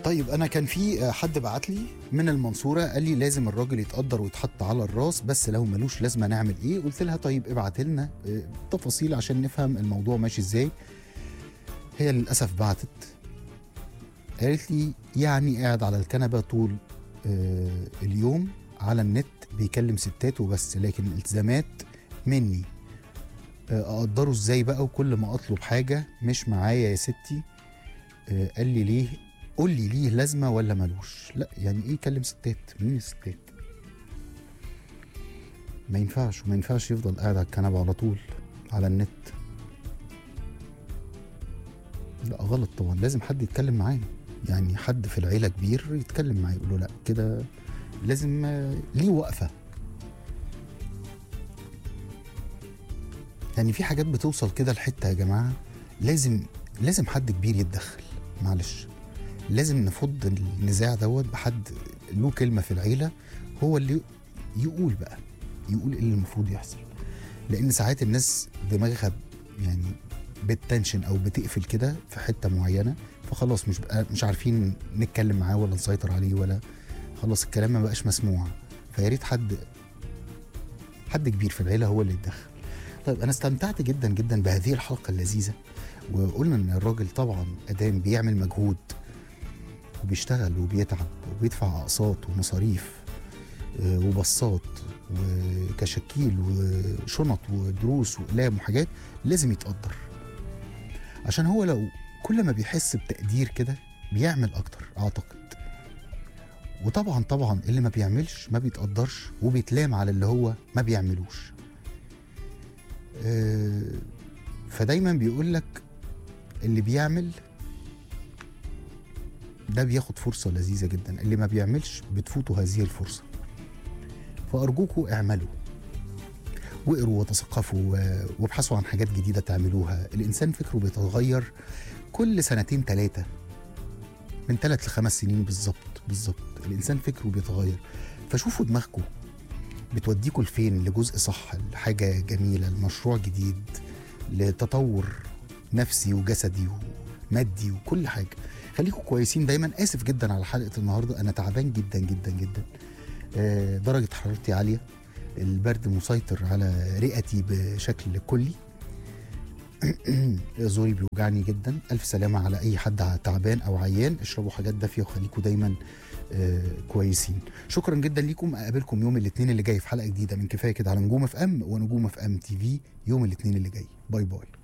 طيب انا كان في حد بعت لي من المنصوره قال لي لازم الراجل يتقدر ويتحط على الراس بس لو ملوش لازمه نعمل ايه قلت لها طيب ابعت لنا آه، تفاصيل عشان نفهم الموضوع ماشي ازاي هي للاسف بعتت قالت لي يعني قاعد على الكنبه طول آه، اليوم على النت بيكلم ستات وبس لكن الالتزامات مني آه، اقدره ازاي بقى وكل ما اطلب حاجه مش معايا يا ستي آه، قال لي ليه قول لي ليه لازمه ولا ملوش لا يعني ايه يكلم ستات مين الستات ما ينفعش وما ينفعش يفضل قاعد على الكنبه على طول على النت لا غلط طبعا لازم حد يتكلم معاه يعني حد في العيله كبير يتكلم معاه يقول له لا كده لازم آه، ليه وقفه يعني في حاجات بتوصل كده لحته يا جماعه لازم لازم حد كبير يتدخل معلش لازم نفض النزاع دوت بحد له كلمه في العيله هو اللي يقول بقى يقول ايه اللي المفروض يحصل لان ساعات الناس دماغها يعني بتنشن او بتقفل كده في حته معينه فخلاص مش بقى مش عارفين نتكلم معاه ولا نسيطر عليه ولا خلاص الكلام ما بقاش مسموع فيا ريت حد حد كبير في العيله هو اللي يتدخل طيب انا استمتعت جدا جدا بهذه الحلقه اللذيذه وقلنا ان الراجل طبعا ادام بيعمل مجهود وبيشتغل وبيتعب وبيدفع اقساط ومصاريف آه، وبصات وكشاكيل وشنط ودروس واقلام وحاجات لازم يتقدر عشان هو لو كل ما بيحس بتقدير كده بيعمل اكتر اعتقد وطبعا طبعا اللي ما بيعملش ما بيتقدرش وبيتلام على اللي هو ما بيعملوش آه، فدايما بيقول لك اللي بيعمل ده بياخد فرصة لذيذة جدا اللي ما بيعملش بتفوته هذه الفرصة فأرجوكوا اعملوا واقروا وتثقفوا و- وابحثوا عن حاجات جديدة تعملوها الإنسان فكره بيتغير كل سنتين ثلاثة من ثلاث لخمس سنين بالظبط بالظبط الإنسان فكره بيتغير فشوفوا دماغكم بتوديكوا لفين لجزء صح لحاجة جميلة لمشروع جديد لتطور نفسي وجسدي ومادي وكل حاجة خليكم كويسين دايما آسف جدا على حلقة النهاردة أنا تعبان جدا جدا جدا آه، درجة حرارتي عالية البرد مسيطر على رئتي بشكل كلي زوري بيوجعني جدا ألف سلامة على أي حد تعبان أو عيان اشربوا حاجات دافية وخليكم دايما آه، كويسين شكرا جدا ليكم اقابلكم يوم الاثنين اللي جاي في حلقه جديده من كفايه كده على نجوم اف ام ونجوم اف ام تي في يوم الاثنين اللي جاي باي باي